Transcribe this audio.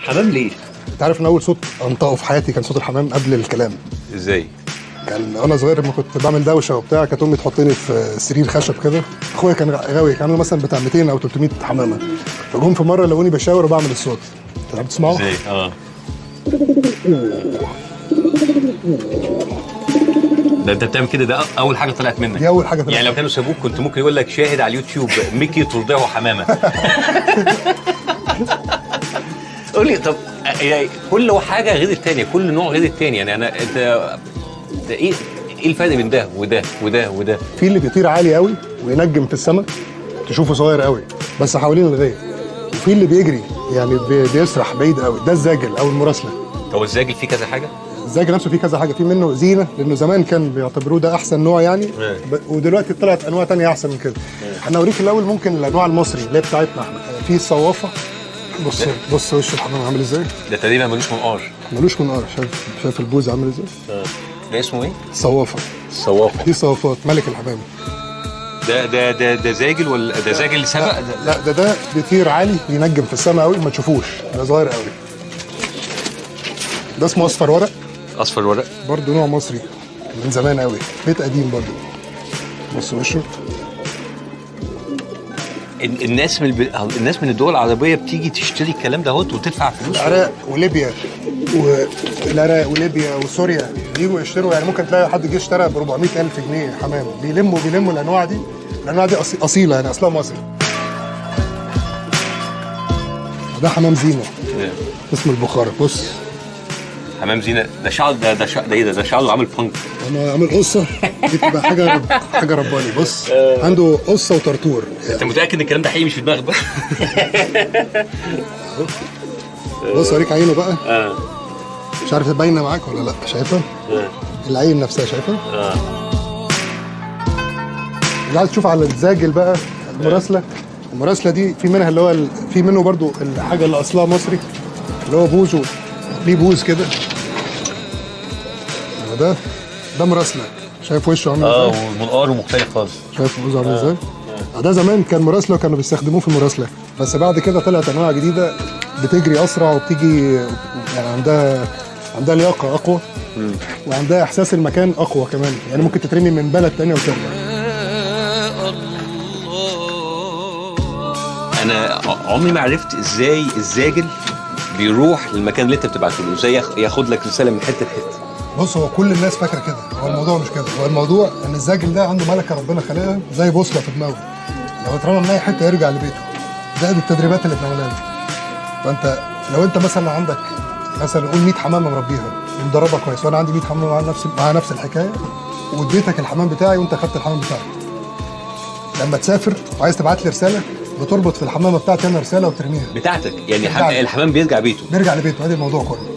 حمام ليه؟ انت عارف ان اول صوت انطقه في حياتي كان صوت الحمام قبل الكلام ازاي؟ كان وانا صغير لما كنت بعمل دوشه وبتاع كانت امي تحطني في سرير خشب كده اخويا كان غاوي كان عنده مثلا بتاع 200 او 300 حمامه فجم في مره لقوني بشاور وبعمل الصوت انت بتسمعه؟ ازاي؟ اه ده انت بتعمل كده ده اول حاجه طلعت منك دي اول حاجه يعني لو كانوا سابوك كنت ممكن يقول لك شاهد على اليوتيوب ميكي ترضعه حمامه قول لي طب يعني كل حاجه غير الثانيه كل نوع غير الثاني يعني انا انت ده ايه ايه الفرق بين ده وده وده وده في اللي بيطير عالي قوي وينجم في السماء تشوفه صغير قوي بس حوالين الغايه وفي اللي بيجري يعني بي- بيسرح بعيد قوي ده الزاجل او المراسله هو الزاجل فيه كذا حاجه الزاجل نفسه فيه كذا حاجه في منه زينه لانه زمان كان بيعتبروه ده احسن نوع يعني إيه. ب... ودلوقتي طلعت انواع تانية احسن من كده انا اوريك الاول ممكن الانواع المصري اللي هي بتاعتنا احنا في الصوافه بص بص وش الحمام عامل ازاي ده تقريبا ملوش منقار ملوش منقار شايف شايف البوز عامل ازاي ده اسمه ايه؟ صوافه الصوافه دي صوافات ملك الحمام ده ده ده ده زاجل ولا ده زاجل سبق ده لا ده ده بيطير عالي ينجم في السماء قوي ما تشوفوش ده صغير قوي ده اسمه اصفر ورق اصفر ورق برضه نوع مصري من زمان قوي بيت قديم برضه بص وشه ال- الناس من الب... الناس من الدول العربيه بتيجي تشتري الكلام ده اهوت وتدفع فلوس العراق وليبيا والعراق وليبيا وسوريا بيجوا يشتروا يعني ممكن تلاقي حد جه اشترى ب 400000 جنيه حمام بيلموا بيلموا الانواع دي الانواع دي أصي- اصيله يعني اصلها مصري ده حمام زينه اسمه البخارة بص حمام زينه ده شعر ده ده شعر ده ايه ده ده شعره عامل بانك انا عامل قصه دي بتبقى حاجه رب حاجه رباني بص عنده قصه وطرطور انت متاكد ان الكلام ده حقيقي مش في دماغك بقى بص اوريك عينه بقى اه مش عارف باينه معاك ولا لا شايفها العين نفسها شايفها اه اللي عايز تشوف على الزاجل بقى المراسله المراسله دي في منها اللي هو ال- في منه برضو الحاجه اللي اصلها مصري اللي هو بوز و- ليه بوز كده ده ده مراسله شايف وشه عامل اه ازاي ومنقاره مختلف خالص شايف بوزه عامل ازاي ده زمان كان مراسله كانوا بيستخدموه في المراسله بس بعد كده طلعت انواع جديده بتجري اسرع وبتيجي يعني عندها عندها لياقه اقوى وعندها احساس المكان اقوى كمان يعني ممكن تترمي من بلد تانية وترجع انا ع- عمري ما عرفت ازاي الزاجل بيروح للمكان اللي انت بتبعته له ازاي ياخ- ياخد لك رساله من حته لحته بص هو كل الناس فاكره كده هو الموضوع مش كده هو الموضوع ان الزاجل ده عنده ملكه ربنا خلقها زي بوصله في دماغه لو اترمى من اي حته يرجع لبيته زائد التدريبات اللي بنعملها له فانت لو انت مثلا عندك مثلا قول 100 حمامه مربيها ومدربها كويس وانا عندي 100 حمامه مع نفس مع نفس الحكايه واديتك الحمام بتاعي وانت خدت الحمام بتاعي لما تسافر وعايز تبعت لي رساله بتربط في الحمامه بتاعتي انا رساله وترميها بتاعتك يعني بتاعتك. الحمام بيرجع بيته نرجع لبيته ادي الموضوع كله